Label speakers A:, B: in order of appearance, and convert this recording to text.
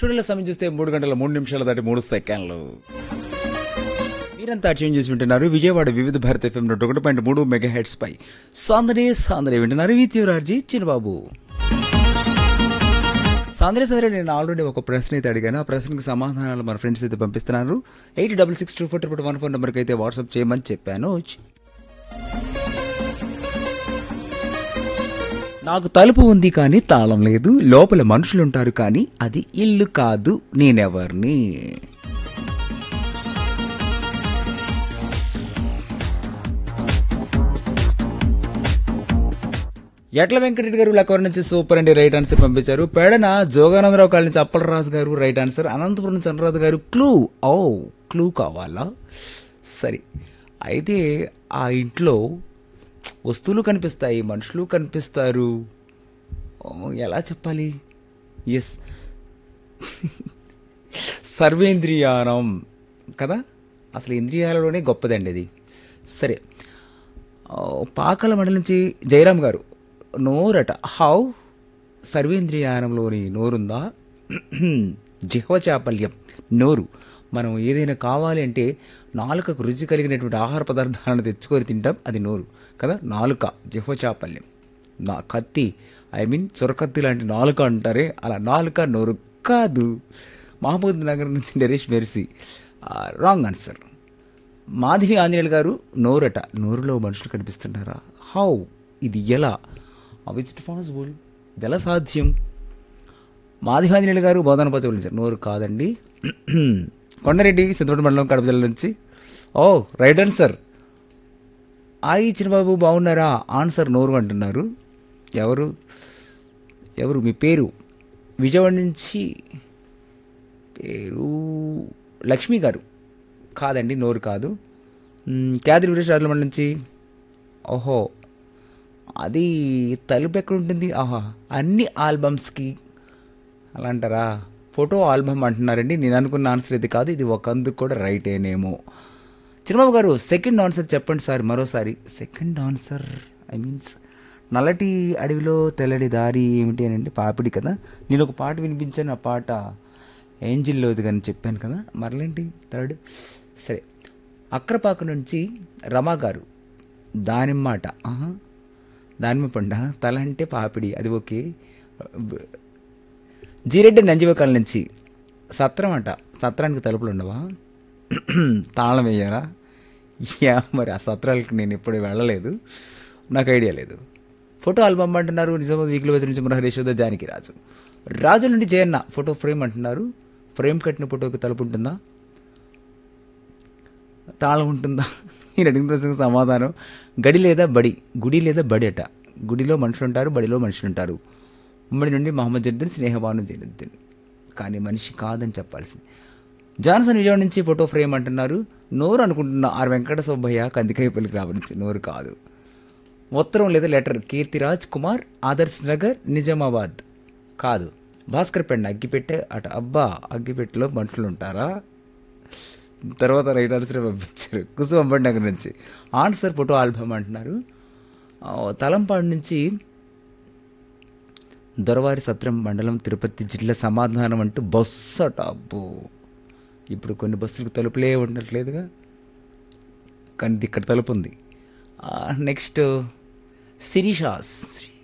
A: స్టూడియోలో సమయం చూస్తే మూడు గంటల మూడు నిమిషాల దాటి మూడు సెకండ్లు మీరంతా ట్యూన్ చేసి వింటున్నారు విజయవాడ వివిధ భారత ఎఫ్ఎం నూట ఒకటి పాయింట్ మూడు మెగా హెడ్స్ పై సాందరే సాందరే వింటున్నారు విత్యురార్జీ చిన్నబాబు సాందరే సాందరే నేను ఆల్రెడీ ఒక ప్రశ్న అయితే అడిగాను ఆ ప్రశ్నకి సమాధానాలు మన ఫ్రెండ్స్ అయితే పంపిస్తున్నారు eight double six two four triple one four నెంబర్కి అయితే వాట్సాప్ చేయమని చెప్పాను నాకు తలుపు ఉంది కానీ తాళం లేదు లోపల మనుషులుంటారు కానీ అది ఇల్లు కాదు నేనెవర్ని ఎట్ల వెంకటరెడ్డి గారు లక్కవరం నుంచి సూపర్ అండి రైట్ ఆన్సర్ పంపించారు పేడన జోగానందరావు కాళ్ళ నుంచి అప్పలరాజు గారు రైట్ ఆన్సర్ అనంతపురం నుంచి చంద్రరాజు గారు క్లూ ఓ క్లూ కావాలా సరే అయితే ఆ ఇంట్లో వస్తువులు కనిపిస్తాయి మనుషులు కనిపిస్తారు ఓ, ఎలా చెప్పాలి ఎస్ సర్వేంద్రియానం కదా అసలు ఇంద్రియాలలోనే గొప్పదండి అది సరే ఆ, పాకల మండలి నుంచి జయరామ్ గారు నోరట హౌ సర్వేంద్రియానంలోని నోరుందా జిహ్వ చాపల్యం నోరు మనం ఏదైనా కావాలి అంటే నాలుకకు రుచి కలిగినటువంటి ఆహార పదార్థాలను తెచ్చుకొని తింటాం అది నోరు కదా నాలుక జిహ్వ చాపల్యం నా కత్తి ఐ మీన్ చొరకత్తి లాంటి నాలుక అంటారే అలా నాలుక నోరు కాదు మహబూబ్ నగర్ నుంచి Naresh Mercy wrong answer Madhavi Anjaneyulu garu నోరట నోరులో మనుషులు కనిపిస్తున్నారా హౌ ఇది ఎలా అవి ఇట్ పాసిబుల్ ఇది ఎలా సాధ్యం మాధవి ఆంజనేయులు గారు బోధన పచ్చబడి సార్ నోరు కాదండి కొండారెడ్డి సిద్ధపడి మండలం కడప జిల్లా నుంచి ఓ రైట్ ఆన్సర్ ఆయి చిన్నబాబు బాగున్నారా ఆన్సర్ నోరు అంటున్నారు ఎవరు ఎవరు మీ పేరు విజయవాడ నుంచి పేరు లక్ష్మి గారు కాదండి నోరు కాదు మ్, క్యాదిరి వీరేష్ రాజమండ్రి నుంచి ఓహో అది తలుపు ఎక్కడ ఉంటుంది ఆహా అన్ని ఆల్బమ్స్కి అలా అంటారా ఫోటో ఆల్బమ్ అంటున్నారండి నేను అనుకున్న ఆన్సర్ ఇది కాదు ఇది ఒక అందుకు కూడా రైటేనేమో చిరుబాబు గారు సెకండ్ ఆన్సర్ చెప్పండి సార్ మరోసారి సెకండ్ ఆన్సర్ ఐ మీన్స్ నల్లటి అడవిలో తెల్లటి దారి ఏమిటి అని అంటే పాపిడి కదా నేను ఒక పాట వినిపించాను ఆ పాట ఏంజిల్లోది కానీ చెప్పాను కదా మరలేంటి థర్డ్ సరే అక్రపాక నుంచి రమా గారు దానిమ్మాట ఆహా దానిమ్మ పండ తల అంటే పాపిడి అది ఓకే జీరెడ్డి నంజివకాల నుంచి సత్రం అంట సత్రానికి తలుపులు ఉండవా తాళం వేయాలా యా మరి ఆ సత్రాలకి నేను ఎప్పుడు వెళ్ళలేదు నాకు ఐడియా లేదు ఫోటో ఆల్బమ్ అంటున్నారు నిజామాబాద్ వీక్లీ వచ్చి నుంచి మన హరీష్ జానికి రాజు రాజు నుండి జయన్న ఫోటో ఫ్రేమ్ అంటున్నారు ఫ్రేమ్ కట్టిన ఫోటోకి తలుపు ఉంటుందా తాళం ఉంటుందా నేను అడిగిన ప్రశ్నకు సమాధానం గడి లేదా బడి గుడి లేదా బడి అట గుడిలో మనుషులు ఉంటారు బడిలో మనుషులు ఉంటారు ఉమ్మడి నుండి మహమ్మద్ జద్దీన్ స్నేహబాను జైనుద్దీన్ కానీ మనిషి కాదని చెప్పాల్సింది జాన్సన్ విజయవాడ నుంచి ఫోటో ఫ్రేమ్ అంటున్నారు నోరు అనుకుంటున్న ఆర్ వెంకట సుబ్బయ్య కందికాయపల్లికి రావరించి నోరు కాదు ఉత్తరం లేదా లెటర్ కీర్తిరాజ్ కుమార్ ఆదర్శ్ నగర్ నిజామాబాద్ కాదు భాస్కర్ పెండ అగ్గిపెట్టే అట అబ్బా అగ్గిపెట్టెలో మనుషులు ఉంటారా తర్వాత రైట్ ఆన్సర్ పంపించారు కుసుమ నగర్ నుంచి ఆన్సర్ ఫోటో ఆల్బమ్ అంటున్నారు ఆ, తలంపాడు నుంచి దొరవారి సత్రం మండలం తిరుపతి జిల్లా సమాధానం అంటూ బస్సు అట అబ్బో ఇప్పుడు కొన్ని బస్సులకు తలుపులే ఉండట్లేదుగా కానీ ఇది ఇక్కడ తలుపు ఉంది నెక్స్ట్ శిరీష